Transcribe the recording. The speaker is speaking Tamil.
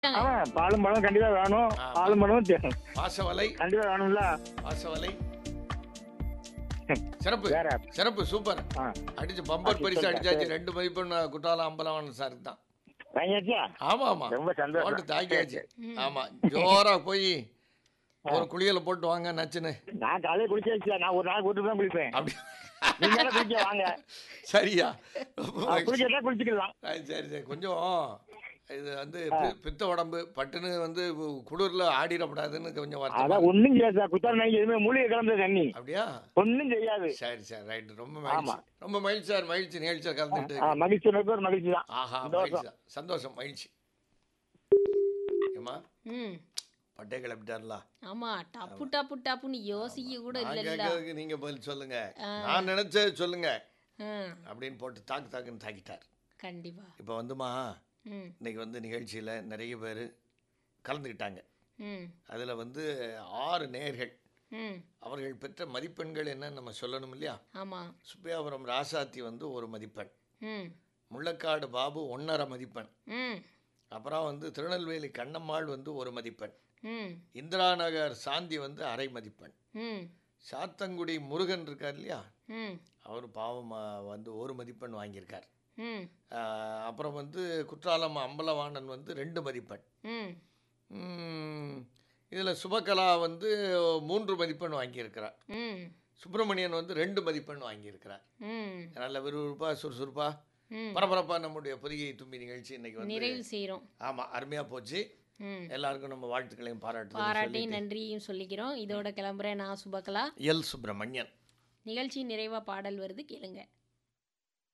ஆமா பாலும் பழம் கண்டிப்பா வேணும் ஆ. பாலும் பழமும் தே- பாசவலை கண்டிப்பா வேணும்ல பாசவலை சிறப்பு வேற சிறப்பு சூப்பர் ஆ. அடிச்சு பம்பர் ஆ, பரிசு சூப்பர் அடிச்சாச்சு சார். ரெண்டு மதிப்பெண் குற்றாலம் அம்பலவாணன் சாருக்கு தான் வாங்கியாச்சா ஆமா ஆமா ரொம்ப சந்தோஷம். போட்டு தாக்கியாச்சு ம். ஆமா ஜோரா போய் ஒரு குளியல போட்டு வாங்க நச்சுன்னு நான் காலையில குளிச்சாச்சு நான் ஒரு நாள் கூட்டு தான் குளிப்பேன் அப்படி நீங்க எல்லாம் குளிக்க வாங்க சரியா ரொம்ப ஆ, மகிழ்ச்சி. குளிக்கிறதா குளிச்சுக்கலாம் ஆ, சரி சரி கொஞ்சம் இது வந்து பி- பித்த உடம்பு பட்டுன்னு வந்து குளிர்ல ஆடிடக்கூடாதுன்னு கொஞ்சம் அதான் வருத்தம் ஒண்ணும் செய்யாது சார் குத்தால நாய்க்கு எதுவுமே மூலிகை கலந்த தண்ணி அப்படியா ஒண்ணும் செய்யாது சரி சரி ரைட் ரொம்ப ஆமா. மகிழ்ச்சி ரொம்ப மகிழ்ச்சி சார் மகிழ்ச்சி நிகழ்ச்சியில் கலந்துட்டு ஆ, மகிழ்ச்சி எனக்கு ஒரு மகிழ்ச்சி தான் ஆஹா சந்தோஷம். மகிழ்ச்சி தான். சந்தோஷம் மகிழ்ச்சி ஏமா ம் பட்டே கிளப்பிட்டார்ல ஆமா டப்பு டப்பு டப்புன்னு யோசிக்க கூட நான் இல்லைல்ல கேட்கறதுக்கு நீங்க பதில் சொல்லுங்க ஆ. நான் நினைச்சது சொல்லுங்க ஆ, அப்படின்னு போட்டு தாக்கு தாக்குன்னு தாக்கிட்டார் கண்டிப்பா இப்போ வந்துமா ம் இன்னைக்கு வந்து நிகழ்ச்சியில் நிறைய பேர் கலந்துக்கிட்டாங்க ம் அதில் வந்து ஆறு நேர்கள் ம் அவர்கள் பெற்ற மதிப்பெண்கள் என்ன நம்ம சொல்லணும் இல்லையா ஆமா சுப்பியாபுரம் ராசாத்தி வந்து ஒரு மதிப்பெண் ம் முள்ளக்காடு பாபு ஒன்றரை மதிப்பெண் ம் அப்புறம் வந்து திருநெல்வேலி கண்ணம்மாள் வந்து ஒரு மதிப்பெண் ம் இந்திரா நகர் சாந்தி வந்து அரை மதிப்பெண் ம் சாத்தங்குடி முருகன் இருக்கார் இல்லையா ம் அவர் பாவம் ஆ, வந்து ஒரு மதிப்பெண் வாங்கியிருக்கார் ம் ஆ, அப்புறம் வந்து குற்றாலம் அம்பலவாணன் வந்து ரெண்டு மதிப்பெண் ம் இதில் சுபகலா வந்து மூன்று மதிப்பெண் வாங்கியிருக்கிறார் ம் சுப்பிரமணியன் வந்து ரெண்டு மதிப்பெண் வாங்கியிருக்கிறார் ம் நல்ல விறுவிறுப்பாக சுறுசுறுப்பா ம் பரபரப்பாக நம்முடைய பொதிகை தும்பி நிகழ்ச்சி இன்னைக்கு வந்து நிறைவு செய்கிறோம் ஆமாம் அருமையாக போச்சு ம் எல்லாருக்கும் நம்ம வாழ்த்துக்களையும் பாராட்டி பாராட்டு நன்றியும் சொல்லிக்கிறோம் இதோட கிளம்புறேன் நான் சுபகலா எல் சுப்பிரமணியன் நிகழ்ச்சி நிறைவா பாடல் வருது கேளுங்க